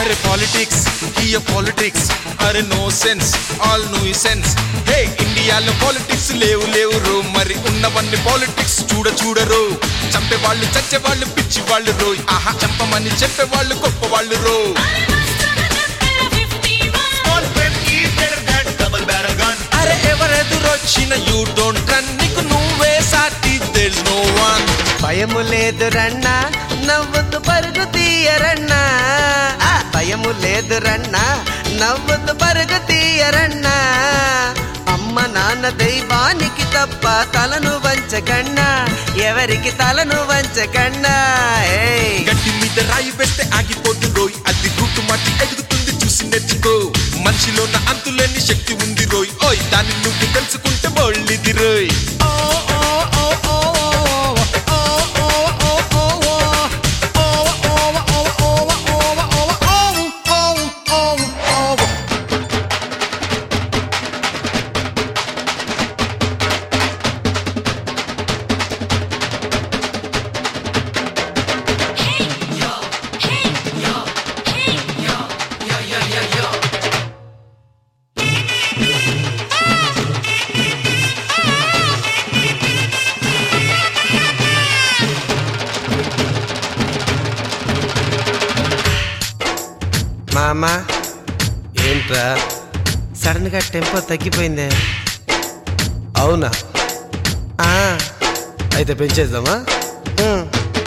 అరే politics here politics అరే no sense all nonsense hey ఇండియాలో పాలిటిక్స్ లేవు లేవు రో మరి ఉన్నవన్నీ పాలిటిక్స్ చూడ చూడరు చంపే వాళ్ళు చచ్చే వాళ్ళు పిచ్చి వాళ్ళు రోయ్ ఆహా చంపమని చెప్పే వాళ్ళు గొప్ప వాళ్ళు రో Small pen is better than double barrel gun. అరే ఎవరెదురొచ్చిన యూ డోంట్ రన్ నీకు నువ్వే సాటి దేర్ నో వన్ భయము లేదు రన్నా నవ్వుతూ పరుగు తీయరన్నా ఆ, భయము లేదు రన్నా నవ్వుతూ పరుగు తీయరన్నా అమ్మ నాన్న దైవానికి తప్ప తలను వంచకన్నా ఎవరికి తలను వంచకన్నా ఏయ్ గట్టి మీద రాయి వేస్తే ఆగిపోదు రోయ్ అది రూటు మట్టి ఎదుగుతుంది చూసి నేర్చుకో మనిషిలోన అంతులేని శక్తి ఉంది రోయ్ ఓయ్ దాన్ని నువ్వు తెలుసుకుంటే బోళ్ళిది రోయ్ మామా ఏంట్రా సడన్ గా టెంపో తగ్గిపోయిందే అవునా ఆ, అయితే పెంచేద్దామా ఉం.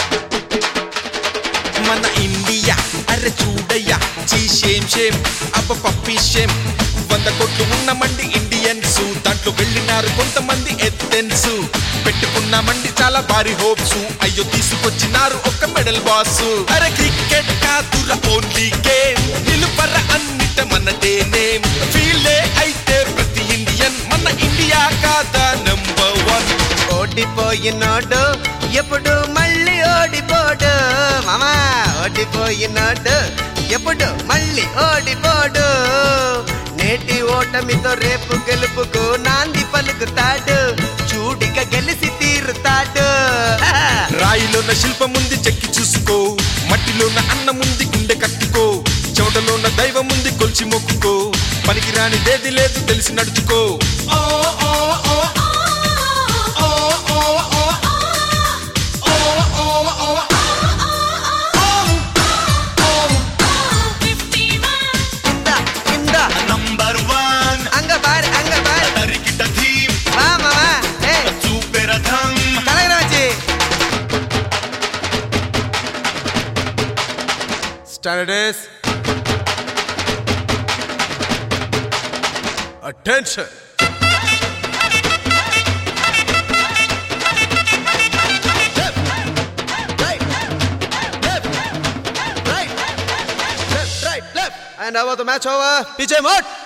మన ఇండియా అరే చూడయ్యా చీ షేమ్ షేమ్ అబ్బ పప్పి షేమ్ వంద కోట్లు ఉన్నమండి ఇండియన్స్ దాంట్లో వెళ్ళినారు కొంతమంది ఎత్తెన్స్ పెట్టుకున్నామండి చాలా భారీ హోప్స్ అయ్యో తీసుకొచ్చినారు ఒక మెడల్ బాస్ అరే క్రికెట్ కాదుర ఓన్లీ గేమ్ నిలుపర అన్నిట మనదే నేమ్ ఫీలే అయితే ప్రతి ఇండియన్ మన ఇండియా కాదా నంబర్ వన్ ఓడిపోయినోడు ఎప్పుడు మళ్ళీ ఓడిపోడు మామా ఓడిపోయినోడు ఎప్పుడు మళ్ళీ ఓడిపోడు నేటి ఓటమితో రేపు గెలుపుకు నాంది పలుకుతాడు చూడిక గెలిచి తీరుతాడు రాయిలోన శిల్పముంది చెక్కి చూసుకో మట్టిలోన అన్నముంది గుండె కట్టుకో చెవటలోన దైవముంది కొలిచి మొక్కుకో పనికిరాని దేది లేదు తెలిసి నడుచుకో ఓ, ఓ, ఓ, ఓ, ఓ, ఓ, ఓ, ఓ, ఓ, ఓ, ఇందా ఇందా Number one. అంగ బారి అంగ బారి Tarikita team. వా మామా ఏ Super Atham. కలగర వచ్చి Standards. Attention. And how about the match over? PJ Mott.